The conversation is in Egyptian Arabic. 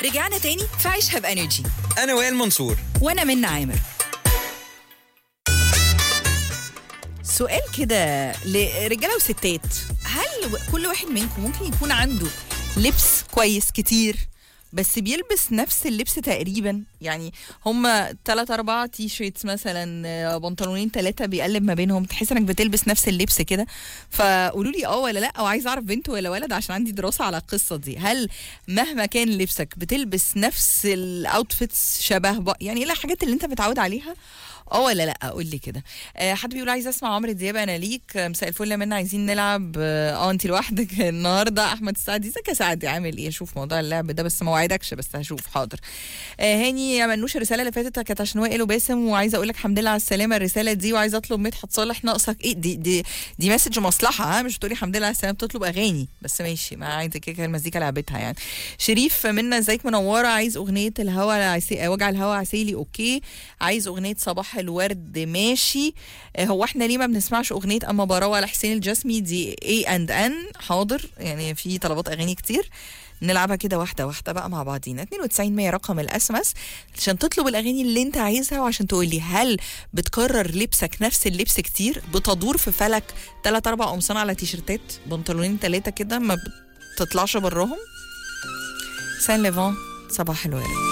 رجعنا تاني في عيشها بانرجي انا وائل منصور وانا منى عامر سؤال كده لرجاله وستات هل كل واحد منكم ممكن يكون عنده لبس كويس كتير بس بيلبس نفس اللبس تقريبا يعني هما تلات أربعة تي شيرتس مثلا آه، بنطلونين تلاتة بيقلب ما بينهم تحس انك بتلبس نفس اللبس كده فقولوا لي اه ولا لا وعايز اعرف بنت ولا ولد عشان عندي دراسة على القصة دي هل مهما كان لبسك بتلبس نفس الاوتفيتس شبه بعض يعني ايه الحاجات اللي انت متعود عليها اه ولا لا قول لي كده آه حد بيقول عايز اسمع عمرو دياب انا ليك آه، مساء الفل يا منى عايزين نلعب اه آه، انت لوحدك النهارده احمد السعدي ازيك يا سعدي عامل ايه شوف موضوع اللعب ده بس ما وعدكش بس هشوف حاضر آه هاني يا منوش الرساله اللي فاتت كانت عشان وائل وباسم وعايزه اقول لك الحمد لله على السلامه الرساله دي وعايزه اطلب مدحت صالح ناقصك ايه دي دي دي مسج مصلحه ها مش بتقولي الحمد لله على السلامه بتطلب اغاني بس ماشي ما عايزه كده كده المزيكا لعبتها يعني شريف منا ازيك منوره عايز اغنيه الهوا عسي... وجع الهوا عسيلي اوكي عايز اغنيه صباح الورد ماشي آه، هو احنا ليه ما بنسمعش اغنيه اما براوه على حسين الجسمي دي اي اند ان حاضر يعني في طلبات اغاني كتير نلعبها كده واحده واحده بقى مع بعضينا 92 100 رقم الاس ام اس عشان تطلب الاغاني اللي انت عايزها وعشان تقول لي هل بتكرر لبسك نفس اللبس كتير بتدور في فلك 3 4 قمصان على تيشرتات بنطلونين ثلاثه كده ما بتطلعش براهم سان ليفون صباح الورد